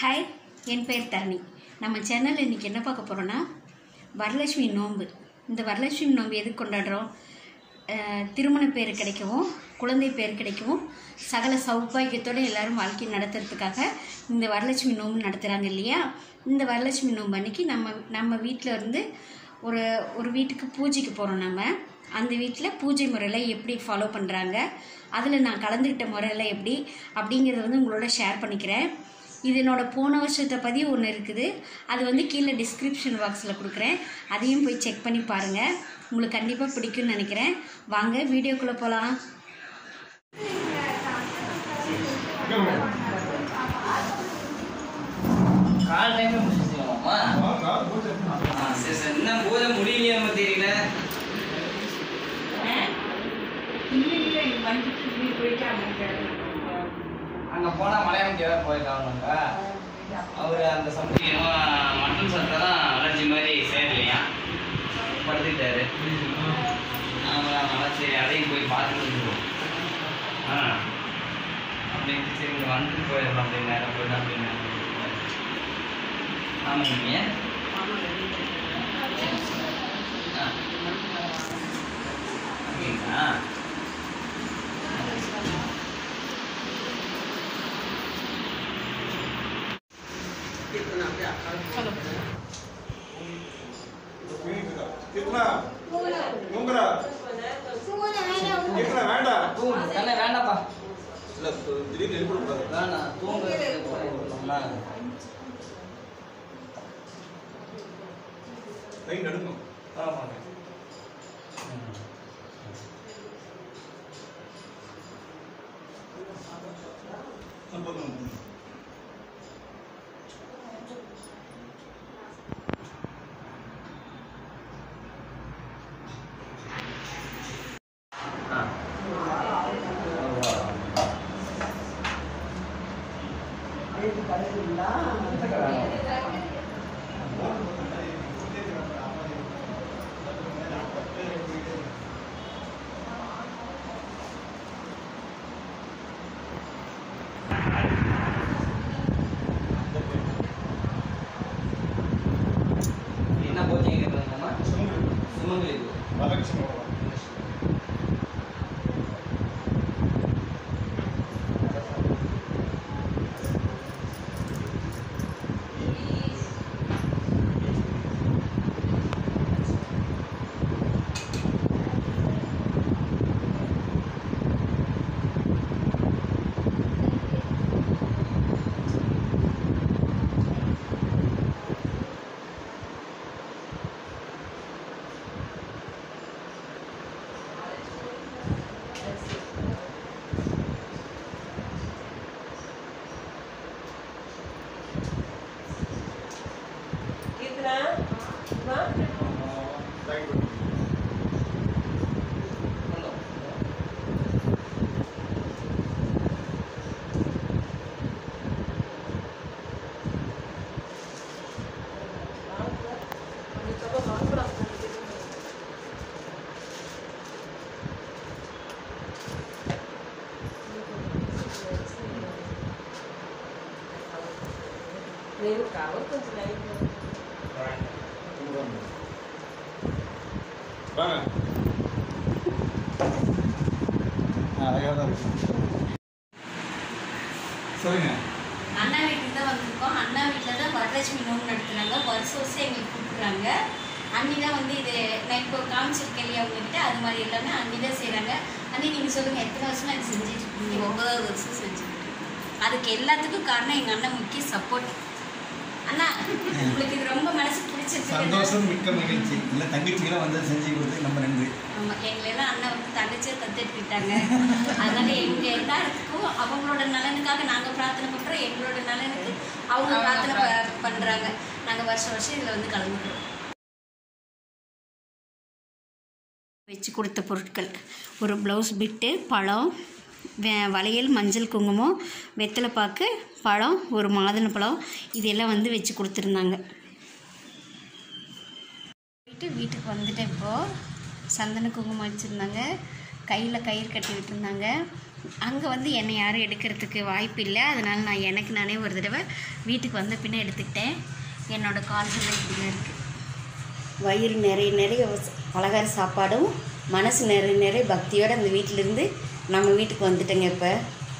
Hi என் பேர் தரணி நம்ம சேனலில் இன்றைக்கி என்ன பார்க்க போகிறோன்னா வரலட்சுமி நோன்பு இந்த வரலட்சுமி நோன்பு எதுக்கு கொண்டாடுறோம் அஹ், திருமண பேர் கிடைக்கவும் குழந்தை பேர் கிடைக்கவும் சகல சௌபாகியத்தோடு எல்லாரும் வாழ்க்கை நடத்துறதுக்காக இந்த வரலட்சுமி நோன்பு நடத்துகிறாங்க இல்லையா இந்த வரலட்சுமி நோன்பு அன்னைக்கு நம்ம நம்ம வீட்டில் இருந்து ஒரு ஒரு வீட்டுக்கு பூஜைக்கு போகிறோம் நம்ம அந்த வீட்டில் பூஜை முறையில் எப்படி ஃபாலோ பண்ணுறாங்க அதில் நான் கலந்துக்கிட்ட முறையில் எப்படி அப்படிங்கிறத வந்து உங்களோட ஷேர் பண்ணிக்கிறேன் இது என்னோட போன வருஷத்தை பதிவு ஒன்று இருக்குது அது வந்து கீழே டிஸ்கிரிப்ஷன் பாக்ஸில் கொடுக்குறேன் அதையும் போய் செக் பண்ணி பாருங்கள் உங்களுக்கு கண்டிப்பாக பிடிக்கும்னு நினைக்கிறேன் வாங்க வீடியோக்குள்ளே போகலாம் கால் டைமே முடிச்சிருக்கோமாம்மா ஆ சரி சரி இன்னும் பூஜை முடியலையே நம்ம தெரியல அங்கே போனால் மலையாளம் வேற போயிருக்காங்க அவர் அந்த சமயம் மட்டன் சாப்பிட்டா தான் அலர்ஜி மாதிரி சேரலையா படுத்துக்கிட்டாரு ஆமாம் அதனால் சரி அதையும் போய் பார்த்துட்டு வந்துடுவோம் ஆ அப்படின்ட்டு சரி இங்கே வந்துட்டு போயிடலாம் அப்படின்னு நேரம் போயிடலாம் அப்படின்னு ஆமாங்க நீங்கள் ஆ அப்படிங்களா कितना घूंगरा कितना வேண்டாம் தூங்கு கண்ணே வேண்டாம்ப்பா இல்ல திடீர்னு எழுப்பி விடாது வேணாம் தூங்க கை நடுங்கும் ஆமாங்க போதும் ஆ என்ன கோச்சிங் கேட்குறாங்கம்மா சுமங்கலி வரலட்சுமி कितना हाँ? தேங்க்யூ నేను కావాలి కొంచెం లైట్ வாங்க அழகாக தான் இருக்கு சொல்லுங்க அண்ணா வீட்டுக்கு தான் வந்திருக்கோம் அண்ணா வீட்டில் தான் வரலட்சுமி நோன்பு நடத்துனாங்க வருஷம் வருஷம் எங்களுக்கு கூப்பிட்றாங்க அண்ணி தான் வந்து இது நான் இப்போ காமிச்சிருக்கேன் இல்லையா உங்ககிட்ட அது மாதிரி எல்லாமே அண்ணி தான் செய்கிறாங்க அண்ணி நீங்கள் சொல்லுங்கள் எத்தனை வருஷமா இது செஞ்சுட்டு இருக்கீங்க ஒன்பதாவது வருஷம் செஞ்சுட்டு இருக்கேன். அதுக்கு எல்லாத்துக்கும் காரணம் எங்கள் அண்ணன் முக்கிய சப்போர்ட் அண்ணா உங்களுக்கு இது ரொம்ப மனசு பிடிச்சிருக்கு சந்தோஷம் மிக்க மகிழ்ச்சி இல்லை தங்கச்சிக்கெல்லாம் வந்து செஞ்சு கொடுத்து நம்ம நன்றி ஆமா எங்களெல்லாம் அண்ணா வந்து தங்கச்சியை தத்துட்டுக்கிட்டாங்க அதனால எங்க எல்லாத்துக்கும் அவங்களோட நலனுக்காக நாங்க பிரார்த்தனை பண்றோம் எங்களோட நலனுக்கு அவங்க பிரார்த்தனை ப- பண்றாங்க நாங்க வருஷம் வருஷம் இதுல வந்து கலந்துக்கிறோம் வச்சு கொடுத்த பொருட்கள் ஒரு ப்ளவுஸ் பிட்டு பழம் வே- வளையல் மஞ்சள் குங்குமம் வெத்தலைப்பாக்கு பழம் ஒரு மாதுளம்பழம் இதெல்லாம் வந்து வச்சு கொடுத்துருந்தாங்க போயிட்டு வீட்டுக்கு வந்துட்டேன் இப்போது சந்தன குங்குமம் வச்சுருந்தாங்க கையில் கயிறு கட்டி விட்டுருந்தாங்க அங்கே வந்து என்னை யாரும் எடுக்கிறதுக்கு வாய்ப்பு இல்லை அதனால் நான் எனக்கு நானே ஒரு தடவை வீட்டுக்கு வந்த பின்ன எடுத்துக்கிட்டேன் என்னோடய கால்கள் இப்படி தான் இருக்குது வயிறு நிறைய நிறைய பலகார சாப்பாடும் மனசு நிறைய நிறைய பக்தியோடு அந்த வீட்டிலேருந்து நம்ம வீட்டுக்கு வந்துட்டேங்க இப்போ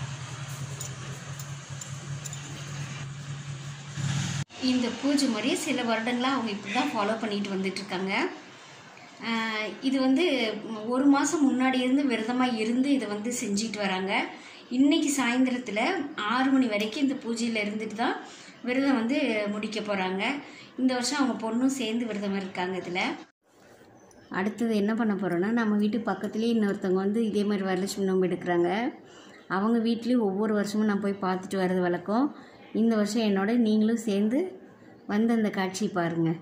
இந்த பூஜை முறையை சில வருடங்களாக அவங்க இப்படி தான் ஃபாலோ பண்ணிட்டு வந்துட்டுருக்காங்க இது வந்து ம், ஒரு மாதம் முன்னாடி இருந்து விரதமாக இருந்து இதை வந்து செஞ்சுட்டு வராங்க இன்னைக்கு சாயந்தரத்தில் ஆறு மணி வரைக்கும் இந்த பூஜையில் இருந்துட்டு தான் விரதம் வந்து முடிக்க போகிறாங்க இந்த வருஷம் அவங்க பொண்ணும் சேர்ந்து விரதம் இருக்காங்க இதில் அடுத்தது என்ன பண்ண போகிறோன்னா நம்ம வீட்டு பக்கத்துலேயே இன்னொருத்தவங்க வந்து இதே மாதிரி வரலட்சுமி நோம்பு எடுக்கிறாங்க அவங்க வீட்லேயும் ஒவ்வொரு வருஷமும் நான் போய் பார்த்துட்டு வர்றது வழக்கம் இந்த வருஷம் என்னோட நீங்களும் சேர்ந்து வந்து அந்த காட்சியை பாருங்கள்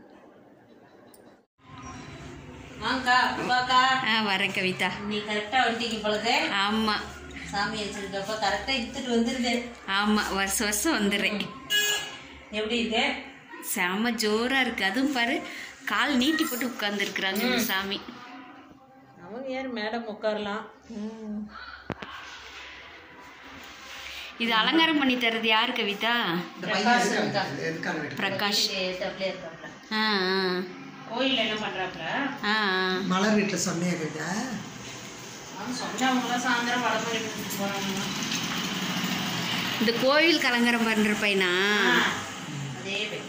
ஆங்க்கா அப்பாக்கா ஆ வரேன் கவிதா நீ கரெக்டா வந்துட்டீங்க பொழுது ஆமாம் சாமி வச்சிருக்கப்ப கரெக்டா இத்துட்டு வந்துருது ஆமாம் வருஷம் வருஷம் வந்துடுறேன் எப்படி இருக்கு செம ஜோராக இருக்குது அதுவும் பாரு கால் நீட்டி போட்டு உட்காந்துருக்குறாங்க இந்த சாமி அவங்க யார் மேடம் உட்காரலாம் இது அலங்காரம் பண்ணி தர்றது யார் கவிதா பிரகாஷ் இருக்கா. பிரகாஷ் ஏத்தாப்புலயே இருக்காப்ல. ஆ கோயில்ல என்ன பண்றாப்ல ஆ ஆ மலர் வீட்டில் சொன்னியா கவிதா அவன் சொன்னவங்க சாயந்தரம் வடமொழி போறாங்க இந்த கோவில் கலங்கரம் பண்ணுற பையனா அதே பேர்.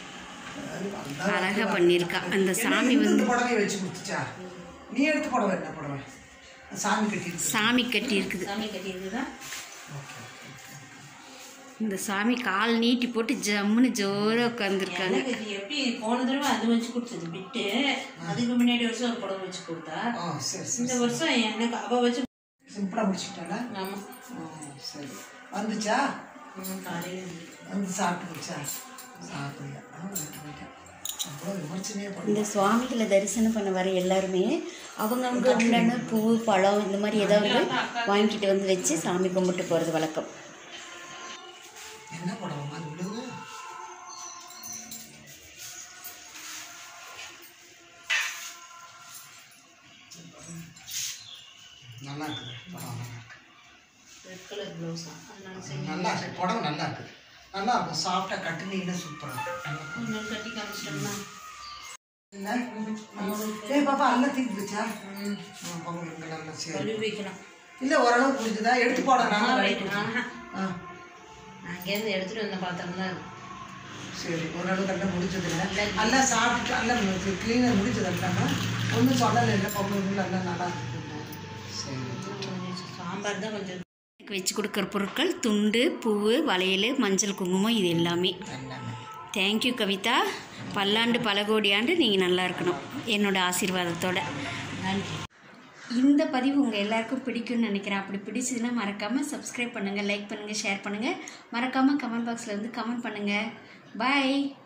அழகா பண்ணியிருக்கா அந்த சாமி இந்த வந்து புடவை வச்சு கொடுத்துச்சா நீ எடுத்து புடவை என்ன புடவை சாமி கட்டிட்டு சாமி கட்டி இருக்குது சாமி கட்டியிருக்குதா இந்த சாமி கால் நீட்டி போட்டு ஜம்முன்னு ஜோராக உட்காந்துருக்காங்க எனக்கு இது எப்படி போன தடவை அது வச்சு கொடுத்தது விட்டு அதுக்கு முன்னாடி வருஷம் ஒரு புடவை வச்சு கொடுத்தா ஆ சரி சரி இந்த வருஷம் எனக்கு அவ வச்சு சிம்பிளாக முடிச்சுட்டாளா ஆமா ஆ சரி வந்துச்சா ம், காலையில இருந்து. வந்து சாப்பிட்டு போச்சா சாப்பிடல ஆ போயிட்டேன் அவ்வளோ விமர்சனையே பண்ணல இந்த சுவாமிகளை தரிசனம் பண்ண வர எல்லாருமே அவங்கவுங்க உண்டான பூ பழம் இந்த மாதிரி ஏதாவது வாங்கிட்டு வந்து வச்சு சாமி கும்பிட்டு போகிறது வழக்கம் என்ன புடவைமா அது விழுது நல்லா இருக்குது புடவை நல்லா இருக்கு ரெட் கலர் ப்ளவுஸா அதனால சரி நல்லா இருக்கு புடவை நல்லா இருக்குது நல்லா இருக்கும் சாஃப்டாக கட்டுனீங்கன்னா சூப்பராக இருக்கும் இன்னொரு கட்டி காமிச்சிட்டோம்னா இல்லை ஏய் பாப்பா எல்லாம் தீர்ந்துச்சா ம் பொங்கல் நல்லா சரி கழுவி வைக்கணும் இல்லை ஓரளவு புரிஞ்சுதா எடுத்து போட நான் ஆஹா, ரைட் ஆஹா. ஆ நான் அங்கேருந்து எடுத்துட்டு வந்த பாத்திரம் தான் இது. சரி ஓரளவு நல்லா முடிஞ்சது இல்லை நல்லா சாப்பிட்டுட்டு நல்லா க்ளீனாக முடிஞ்சது இல்லாம ஒன்றும் சொல்லலை இல்லை பொங்கல் நல்லா நல்லா இருக்குது சரி சாம்பார் தான் கொஞ்சம் எனக்கு வச்சு கொடுக்குற பொருட்கள் துண்டு பூவு வளையல் மஞ்சள் குங்குமம் இது எல்லாமே நல்லாங்க தேங்க்யூ கவிதா பல்லாண்டு பல கோடி ஆண்டு நீங்கள் நல்லா இருக்கணும் என்னோட ஆசீர்வாதத்தோட நன்றி இந்த பதிவு உங்கள் எல்லாருக்கும் பிடிக்கும்னு நினைக்கிறேன் அப்படி பிடிச்சதுன்னா மறக்காமல் சப்ஸ்கிரைப் பண்ணுங்கள் லைக் பண்ணுங்கள் ஷேர் பண்ணுங்கள் மறக்காமல் கமெண்ட் பாக்ஸில் வந்து கமெண்ட் பண்ணுங்கள் பாய்